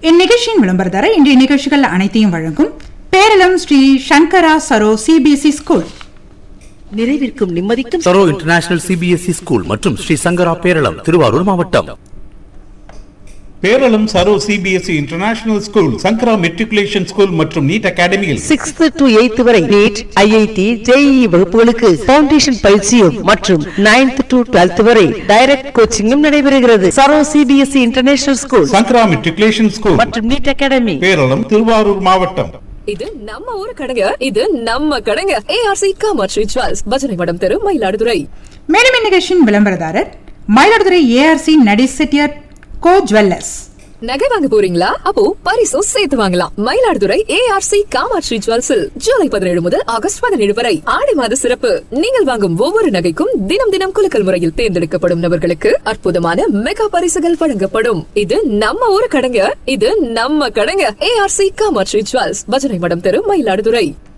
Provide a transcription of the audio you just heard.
இந்நிகழ்ச்சியின் விளம்பரதார இன்றைய நிகழ்ச்சிகள் அனைத்தையும் வழங்கும் பேரளம் ஸ்ரீ சங்கரா சரோ சிபிஎஸ்இ ஸ்கூல் நிறைவிற்கும் நிம்மதிக்கும் சரோ இன்டர்நேஷனல் சிபிஎஸ்இ ஸ்கூல் மற்றும் ஸ்ரீ சங்கரா பேரளம் திருவாரூர் மாவட்டம் Peralam Saro CBSE international school Sankara matriculation school மற்றும் நீட் அகாடமியில் சிக்ஸ்த் டு எய்த் வரை நீட் ஐஐடி ஜேஇ வகுப்புகளுக்கு பவுண்டேஷன் பயிற்சியும் மற்றும் நைன்த் டு டுவெல்த் வரை டைரக்ட் கோச்சிங்கும் நடைபெறுகிறது Saro CBSE international school Sankara matriculation school மற்றும் நீட் அகாடமி பேரளம் திருவாரூர் மாவட்டம் இது நம்ம ஊரு கடைங்க இது நம்ம கடைங்க ஏஆர்சி காமாட்சி ஜுவல்ஸ் பஜனை மடம் தெரு மயிலாடுதுறை மேலும் இந்நிகழ்ச்சியின் விளம்பரதாரர் மயிலாடுதுறை ஏஆர்சி நடி செட்டியார் கோ ஜுவல்லர்ஸ் நகை வாங்க போறீங்களா அப்போ பரிசும் சேர்த்து வாங்கலாம் மயிலாடுதுறை ஏஆர்சி காமாட்சி ஜுவல்ஸில் ஜூலை பதினேழு முதல் ஆகஸ்ட் பதினேழு வரை ஆடி மாத சிறப்பு நீங்கள் வாங்கும் ஒவ்வொரு நகைக்கும் தினம் தினம் குலுக்கல் முறையில் தேர்ந்தெடுக்கப்படும் நபர்களுக்கு அற்புதமான மெகா பரிசுகள் வழங்கப்படும் இது நம்ம ஊரு கடைங்க இது நம்ம கடைங்க ஏஆர்சி காமாட்சி ஜுவல்ஸ் பஜனை மடம் தெரு மயிலாடுதுறை